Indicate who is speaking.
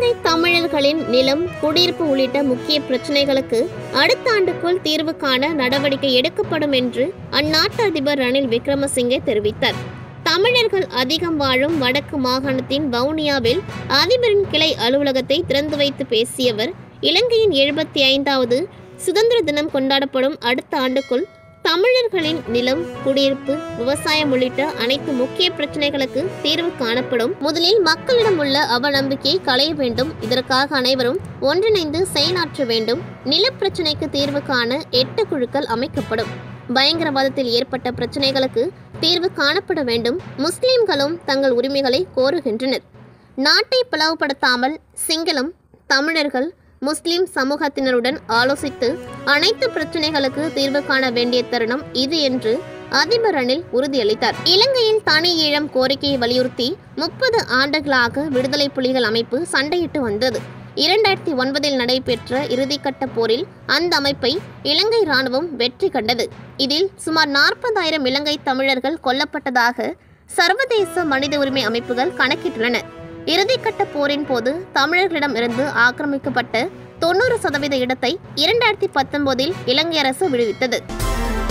Speaker 1: இலங்கை தமிழர்களின் நிலம் குடியிருப்பு உள்ளிட்ட முக்கிய பிரச்சனைகளுக்கு அடுத்த ஆண்டுக்குள் தீர்வு காண நடவடிக்கை எடுக்கப்படும் என்று அந்நாட்டு அதிபர் ரணில் விக்ரமசிங்கே தெரிவித்தார் தமிழர்கள் அதிகம் வாழும் வடக்கு மாகாணத்தின் வவுனியாவில் அதிபரின் கிளை அலுவலகத்தை திறந்து வைத்து பேசியவர் இலங்கையின் எழுபத்தி ஐந்தாவது சுதந்திர தினம் கொண்டாடப்படும் அடுத்த ஆண்டுக்குள் தமிழர்களின் நிலம் குடியிருப்பு விவசாயம் உள்ளிட்ட அனைத்து முக்கிய பிரச்சனைகளுக்கு தீர்வு காணப்படும் முதலில் மக்களிடம் உள்ள அவநம்பிக்கையை களைய வேண்டும் இதற்காக அனைவரும் ஒன்றிணைந்து செயலாற்ற வேண்டும் நிலப்பிரச்சனைக்கு தீர்வு காண எட்டு குழுக்கள் அமைக்கப்படும் பயங்கரவாதத்தில் ஏற்பட்ட பிரச்சனைகளுக்கு தீர்வு காணப்பட வேண்டும் முஸ்லிம்களும் தங்கள் உரிமைகளை கோருகின்றனர் நாட்டை பிளவுபடுத்தாமல் சிங்களம் தமிழர்கள் முஸ்லிம் சமூகத்தினருடன் ஆலோசித்து அனைத்து பிரச்சனைகளுக்கு தீர்வு காண வேண்டிய தருணம் இது என்று அதிபர் ரணில் உறுதியளித்தார் இலங்கையில் தனி ஈழம் கோரிக்கையை வலியுறுத்தி முப்பது ஆண்டுகளாக விடுதலை புலிகள் அமைப்பு சண்டையிட்டு வந்தது இரண்டாயிரத்தி ஒன்பதில் நடைபெற்ற இறுதிக்கட்ட போரில் அந்த அமைப்பை இலங்கை ராணுவம் வெற்றி கண்டது இதில் சுமார் நாற்பதாயிரம் இலங்கை தமிழர்கள் கொல்லப்பட்டதாக சர்வதேச மனித உரிமை அமைப்புகள் கணக்கிட்டுள்ளன இறுதிக்கட்ட போரின் போது தமிழர்களிடம் இருந்து ஆக்கிரமிக்கப்பட்ட தொண்ணூறு சதவீத இடத்தை இரண்டாயிரத்தி பத்தொன்பதில் இலங்கை அரசு விடுவித்தது